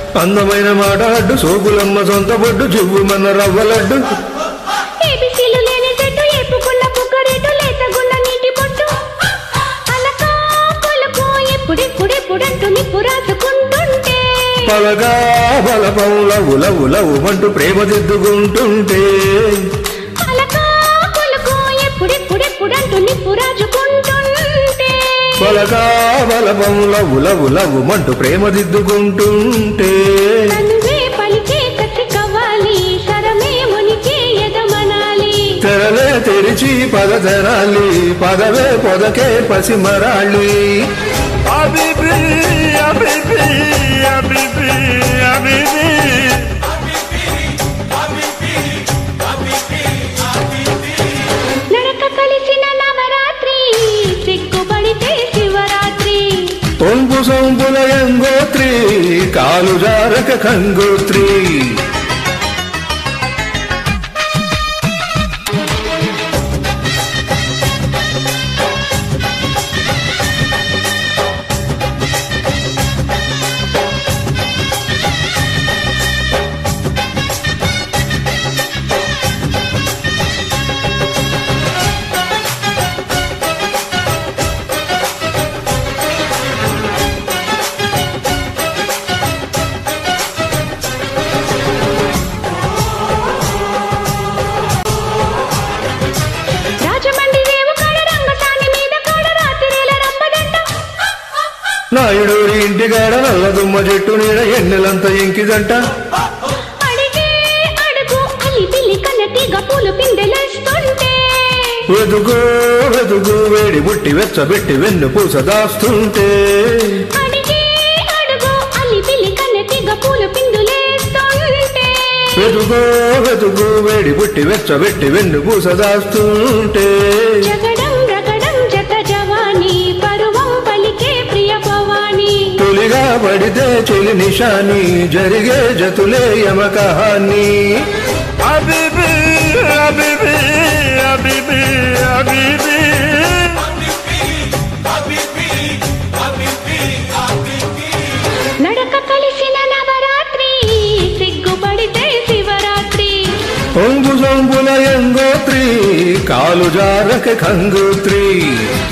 అందమైన మాట అడ్డు సోకులమ్మ సొంత బొడ్డు జివ్వుమన్న రవ్వలడ్డు ఏబిసీలు లేని చెట్టు ఏపుకున్న పుక్కరేటు లేతగున్న నీటి పొట్టు అలకా పలుకు ఎప్పుడెప్పుడెప్పుడంటూ నిప్పు రాసుకుంటుంటే పలగా బలపం లవు లవు లవు అంటూ ప్రేమ దిద్దుకుంటుంటే అలకా పలుకు ఎప్పుడెప్పుడెప్పుడంటూ నిప్పు రాజుకుంటుంటే పలగా బలపం లవు లవు లవు అంటూ ప్రేమ దిద్దుకుంటుంటే తనువే పలికే కత్తి కవ్వాలి శరమే మునికే ఎదమనాలి తెరలే తెరిచి పద తెరాలి పదవే పొదకే పసిమరాళ్ళి Habibi, Habibi, Habibi, Habibi. నడక కలిసిన నవరాత్రి సిగ్గుపడితే శివరాత్రి ఒంపు సొంపుల గంగోత్రి కాలు జారక కంగోత్రి రాజమండ్రి రేవు కాడ రంగసాని మీద కాడ రాత్రిల రంపదంట నాయుడు ఇంటికాడ నల్ల దుమ్మ చెట్టు నీడ ఎన్నెలంత ఎంకిదంట అడిగే అడుగు అలి పిల్లి కన్నెతిగ పూలు పిందెలేస్తుంటే వెదుగు వెదుగు వేడి బుట్టి వెచ్చబెట్టి వెన్ను పూస దాస్తుంటే అడిగే అడుగు అలి పిల్లి కన్నెతిగ పూలు పిందులేస్తుంటే వెదుగు వెదుగు వేడి బుట్టి వెచ్చబెట్టి వెన్ను పూస దాస్తుంటే జగడం రగడం జత జవాని పరువం పలికే ప్రియ భవాని తొలిగా పడితే చెలి నిషాని జరిగే జతులే యమకహాని Habibi, Habibi, Habibi, Habibi. నడక కలిసిన నవరాత్రి సిగ్గుపడితే శివరాత్రి ఒంగు సొంపుల ఎంగోత్రి కాలు జారక కంగోత్రి